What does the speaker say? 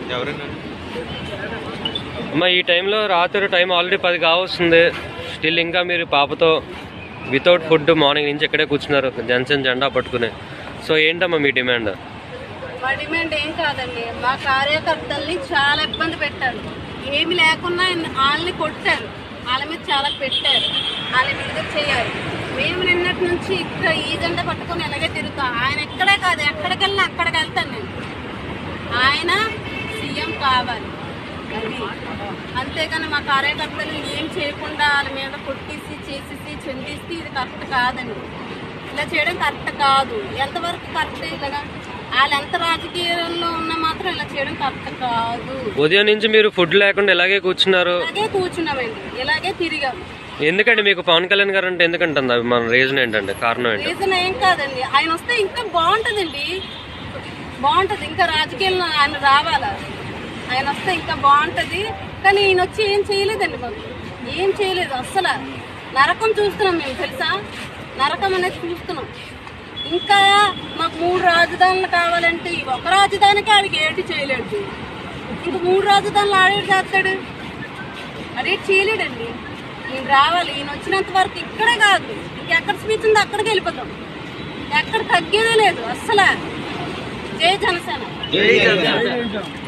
ఎవరైనా అమ్మ ఈ టైంలో రాత్రి టైం ఆల్రెడీ పది కావస్తుంది స్టిల్ ఇంకా మీరు పాపతో వితౌట్ ఫుడ్ మార్నింగ్ నుంచి ఇక్కడే కూర్చున్నారు జనసేన జెండా పట్టుకుని సో ఏంటమ్మా మీ డిమాండ్ మా డిమాండ్ ఏం కాదండి మా కార్యకర్తల్ని చాలా ఇబ్బంది పెట్టారు ఏమి లేకున్నా వాళ్ళని కొట్టారు వాళ్ళ మీద చాలా పెట్టారు వాళ్ళని విడుదల చేయాలి మేము నిన్నటి నుంచి ఇక్కడ ఈ జెండా పట్టుకొని ఇలాగే తిరుగుతాం ఆయన ఎక్కడే కాదు ఎక్కడికి వెళ్ళినా అక్కడికి వెళ్తాను నేను ఆయన సీఎం కావాలి అది అంతేగాని మా కార్యకర్తలు ఏం చేయకుండా వాళ్ళ మీద కొట్టేసి చేసేసి చెందిస్తే ఇది కరెక్ట్ కాదండి ఇలా చేయడం కరెక్ట్ కాదు ఎంతవరకు కరెక్ట్ ఇలాగా వాళ్ళు ఎంత రాజకీయాల్లో ఉన్నా మాత్రం ఇలా చేయడం కరెక్ట్ కాదు ఉదయం నుంచి మీరు ఫుడ్ లేకుండా ఇలాగే కూర్చున్నారు ఇలాగే కూర్చున్నామండి ఇలాగే తిరిగాము ఎందుకండి మీకు పవన్ కళ్యాణ్ గారు అంటే ఎందుకంటుంది అవి మన రీజన్ ఏంటంటే కారణం ఏంటి రీజన్ ఏం కాదండి ఆయన వస్తే ఇంకా బాగుంటుందండి బాగుంటుంది ఇంకా రాజకీయాల్లో ఆయన రావాలా ఆయన వస్తే ఇంకా బాగుంటుంది కానీ ఈయన వచ్చి ఏం చేయలేదండి మాకు ఏం చేయలేదు అస్సలు నరకం చూస్తున్నాం మేము తెలుసా నరకం అనేది చూస్తున్నాం ఇంకా మాకు మూడు రాజధానులు కావాలంటే ఈ ఒక రాజధానికి ఆడికి ఏటి చేయలేడు ఇంక మూడు రాజధానులు ఆడేటి చేస్తాడు అడేటి చేయలేడండి ఈయన రావాలి ఈయన వచ్చినంత వరకు ఇక్కడే కాదు ఇంకెక్కడ స్పీచ్ ఉందో అక్కడికి వెళ్ళిపోతాం ఎక్కడ తగ్గేదే లేదు అస్సలు జై జనసేన